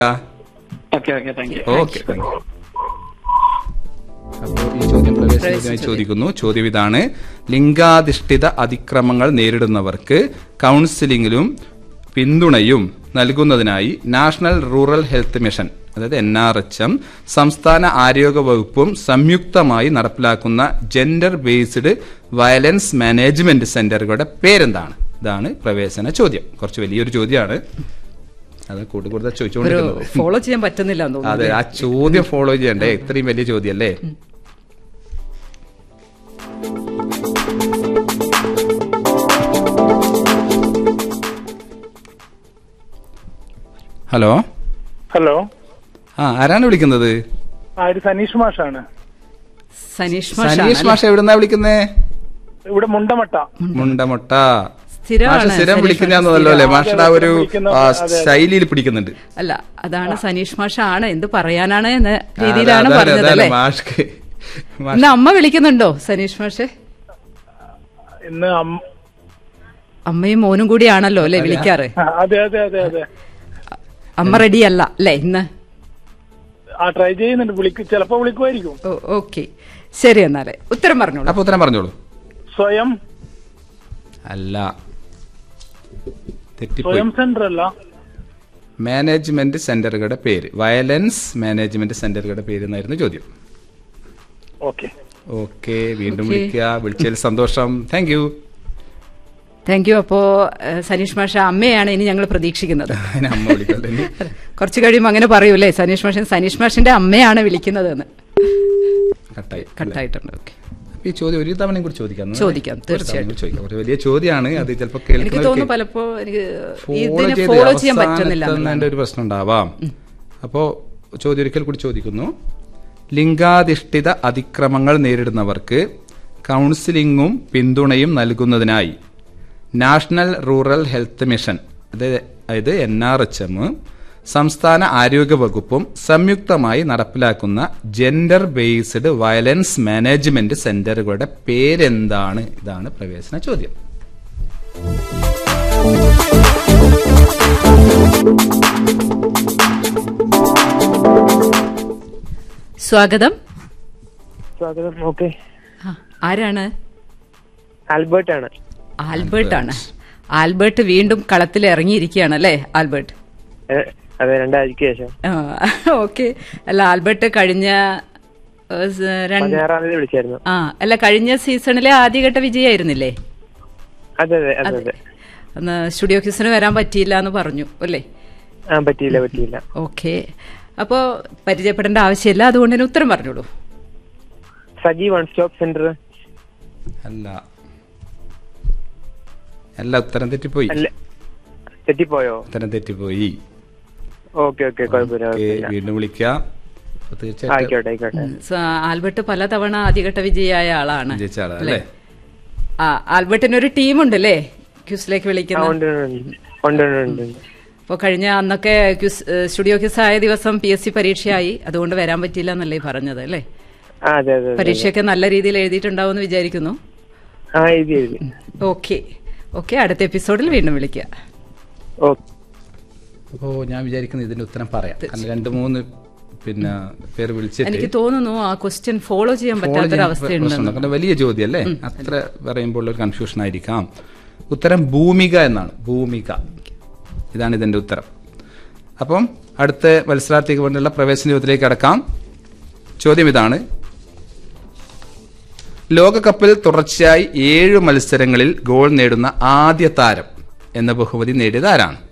Okay okay thank you okay അപ്പോൾ ഈ ചോദ്യം പ്രവേശനത്തിനായി ചോദിക്കുന്നു ചോദ്യം ഇതാണ് ലിംഗാധിഷ്ഠിത അതിക്രമങ്ങൾ നേരിടുന്നവർക്ക് കൗൺസിലിംഗിലും പിന്തുണയും നൽകുന്നതിനായി നാഷണൽ റൂറൽ ഹെൽത്ത് മിഷൻ അതായത് എൻ ആർ എച്ച് എം സംസ്ഥാന ആരോഗ്യ വകുപ്പും സംയുക്തമായി നടപ്പിലാക്കുന്ന ജെൻഡർ ബേസ്ഡ് വയലൻസ് മാനേജ്മെന്റ് സെന്ററുകളുടെ പേരെന്താണ് ഇതാണ് പ്രവേശന ചോദ്യം കുറച്ച് വലിയൊരു ചോദ്യമാണ് അത് കൂടുതൽ കൂടുതൽ ഒരു ചോദിച്ചുകൊണ്ടിരിക്കുന്നത് ഫോളോ ചെയ്യാൻ പറ്റുന്നില്ല എന്ന് അതെ തോന്നുന്നു ആ ചോദ്യം ഫോളോ ചെയ്യണ്ടേ ഇത്രയും വലിയ ചോദ്യമല്ലേ ഹലോ ഹലോ ആ ആരാണ് വിളിക്കുന്നത് ആ ഇത് സനീഷ് മാഷാണ് സനീഷ് സനീഷ് മാഷ എവിടുന്നാ വിളിക്കുന്നേ ഇവിടെ മുണ്ടമട്ട മുണ്ടമുട്ട സ്ഥിരമാണ് മാഷ സ്ഥിരം സനീഷ് വിളിക്കുന്നതാണല്ലോ അല്ലേ സ്ഥിരം. മാഷയുടെ ആ ഒരു വിളിക്കുന്ന, ആ, അതെ, അതെ. ശൈലിയിൽ പിടിക്കുന്നുണ്ട് അല്ല അതാണ് സനീഷ് മാഷ ആണ് എന്ത് പറയാനാണ് എന്ന ആ, രീതിയിലാണ് അതാണ്, പറഞ്ഞത് അതാണ് അല്ലേ മാഷ്ക്ക് മാഷ് ഇന്ന് അമ്മ വിളിക്കുന്നുണ്ടോ സനീഷ് മാഷെ ഇന്ന് അം- അമ്മയും മോനും കൂടിയാണല്ലോ അല്ലേ വിളിക്കാറ് ആ, അതെ അതെ അതെ അതെ അമ്മ റെഡി അല്ല അല്ലേ ഇന്ന് ആ ട്രൈ ചെയ്യുന്നുണ്ട് വിളിക്കും ചിലപ്പോ വിളിക്കുമായിരിക്കും ഓക്കെ ശരി എന്നാലേ ഉത്തരം പറഞ്ഞോളൂ അപ്പൊ ഉത്തരം പറഞ്ഞോളൂ സ്വയം അല്ല തെറ്റിപ്പോയി സ്വയം സെന്റർ അല്ല മാനേജ്മെന്റ് സെന്ററുകളുടെ പേര് വയലൻസ് മാനേജ്മെന്റ് സെന്ററുകളുടെ പേര് എന്നായിരുന്നു ചോദ്യം ഓക്കെ ഓക്കെ വീണ്ടും Okay. വിളിക്കുക വിളിച്ചതിൽ സന്തോഷം താങ്ക് യു താങ്ക് യു അപ്പോ ഏഹ്, സനീഷ് മാഷ അമ്മയാണ് ഇനി ഞങ്ങൾ പ്രതീക്ഷിക്കുന്നത് അമ്മ വിളിക്കല്ലേ കുറച്ച് കഴിയുമ്പോൾ അങ്ങനെ പറയൂലേ സനീഷ് മാഷൻ സനീഷ് മാഷിന്റെ അമ്മയാണ് വിളിക്കുന്നത് എന്ന് കട്ടായി കട്ടായിട്ടുണ്ട് ഓക്കെ അപ്പൊ ഈ ചോദ്യം ഒരു തവണയും കൂടി ചോദിക്കാം ചോദിക്കാം, ഒരു തവണയും തീർച്ചയായിട്ടും. കൂടി ചോദിക്കാം ഒരു വലിയ ചോദ്യമാണ് അത് ചിലപ്പോൾ എനിക്ക് തോന്നുന്നു കേൾക്കുന്നവർക്ക് പലപ്പോ എനിക്ക് ഫോളോ ഇതിനെ ചെയ്ത് ഫോളോ ചെയ്യാൻ പറ്റുന്നില്ല അവസാനത്തെ എന്നുള്ളതാണ്. അതിന്റെ ഒരു പ്രശ്നം ഉണ്ടാവാം അപ്പോ ചോദ്യം ഒരിക്കൽ കൂടി ചോദിക്കുന്നു ലിംഗാധിഷ്ഠിത അതിക്രമങ്ങൾ നേരിടുന്നവർക്ക് കൗൺസിലിംഗും പിന്തുണയും നൽകുന്നതിനായി നാഷണൽ റൂറൽ ഹെൽത്ത് മിഷൻ അതായത് എൻ ആർ എച്ച് എം സംസ്ഥാന ആരോഗ്യ വകുപ്പും സംയുക്തമായി നടപ്പിലാക്കുന്ന ജെൻഡർ ബേസ്ഡ് വയലൻസ് മാനേജ്മെന്റ് സെന്ററുകളുടെ പേരെന്താണ് ഇതാണ് പ്രവേശന ചോദ്യം സ്വാഗതം സ്വാഗതം ഓക്കെ ആ, ആരാണ് ആൽബർട്ട് ആണ് ആൽബർട്ട് ആണ് ആൽബർട്ട് വീണ്ടും കളത്തിൽ ഇറങ്ങിയിരിക്കുകയാണ് അല്ലേ ആൽബർട്ട് ഏ, അതെ രണ്ടാഴ്ചക്ക് ശേഷം ഓക്കെ അല്ല ആൽബർട്ട് കഴിഞ്ഞ ഏഹ്, സ് രണ്ട് പതിനാറാം തീയതി വിളിച്ചായിരുന്നു ആ അല്ല കഴിഞ്ഞ സീസണിലെ ആദ്യഘട്ട വിജയായിരുന്നില്ലേ അതെ അതെ അതെ അതെ അന്ന് സ്റ്റുഡിയോ ക്യൂസിന് വരാൻ പറ്റിയില്ല എന്ന് പറഞ്ഞു അല്ലേ ആ പറ്റിയില്ല പറ്റിയില്ല ഓക്കെ അപ്പോ പരിചയപ്പെടേണ്ട ആവശ്യമില്ല അതുകൊണ്ട് തന്നെ ഉത്തരം പറഞ്ഞോളൂ സജി വൺ സ്റ്റോപ്പ് സെന്റർ അല്ല അല്ല ഉത്തരം തെറ്റിപ്പോയി അല്ല തെറ്റിപ്പോയോ ഉത്തരം തെറ്റിപ്പോയി ഓക്കെ ഓക്കെ കുഴപ്പമില്ല ഓക്കേ, കുഴപ്പമില്ല വീണ്ടും വിളിക്കാം അപ്പൊ തീർച്ചയായിട്ടും ആയിക്കോട്ടെ ആയിക്കോട്ടെ സ- ആൽബർട്ട് പലതവണ ആദ്യഘട്ട വിജയായ ആളാണ് ജയിച്ച ആളാ അല്ലേ ആ ആൽബർട്ടിന് ഒരു ടീമുണ്ട് അല്ലേ ക്യൂസിലേക്ക് ആ വിളിക്കുന്ന ഉണ്ട് ഉണ്ട്, ഉണ്ട് ഉണ്ട് ഉണ്ട് ഉണ്ട് അപ്പോൾ കഴിഞ്ഞ അന്നൊക്കെ ക്യൂസ് ഏഹ് സ്റ്റുഡിയോ ക്യൂസ് ആയ ദിവസം പി എസ് സി പരീക്ഷയായി അതുകൊണ്ട് വരാൻ പറ്റിയില്ല എന്നല്ലേ ഈ പറഞ്ഞത് അല്ലേ ആ അതെ അതെ അതെ പരീക്ഷയൊക്കെ നല്ല രീതിയിൽ എഴുതിയിട്ടുണ്ടാവും എന്ന് വിചാരിക്കുന്നു ആ എഴുതി എഴുതി ഓക്കെ ഓക്കെ അടുത്ത എപ്പിസോഡിൽ വീണ്ടും വിളിക്കുക ഓക്കെ അപ്പോ ഞാൻ വിചാരിക്കുന്നത് ഇതിന്റെ ഉത്തരം പറയാം കാരണം രണ്ട് മൂന്ന് പിന്നെ പേര് വിളിച്ചിട്ട് എനിക്ക് തോന്നുന്നു ആ ക്വസ്റ്റ്യൻ ഫോളോ ചെയ്യാൻ follow ചെയ്യാൻ പറ്റാത്തൊരവസ്ഥയുണ്ടെന്ന് പ്രശ്നമുണ്ട്. കാരണം വലിയ ചോദ്യം അല്ലേ അത്ര പറയുമ്പോൾ ഒരു കൺഫ്യൂഷൻ ആയിരിക്കാം ഉത്തരം ഭൂമിക എന്നാണ് ഭൂമിക ഇതാണ് ഇതിന്റെ ഉത്തരം അപ്പം അടുത്ത മത്സരാർത്ഥിക്ക് വേണ്ടിയുള്ള പ്രവേശന ചോദ്യത്തിലേക്ക് കടക്കാം ചോദ്യം ഇതാണ് ലോകകപ്പിൽ തുടർച്ചയായി ഏഴ് മത്സരങ്ങളിൽ ഗോൾ നേടുന്ന ആദ്യ താരം എന്ന ബഹുമതി നേടിയത് ആരാണ്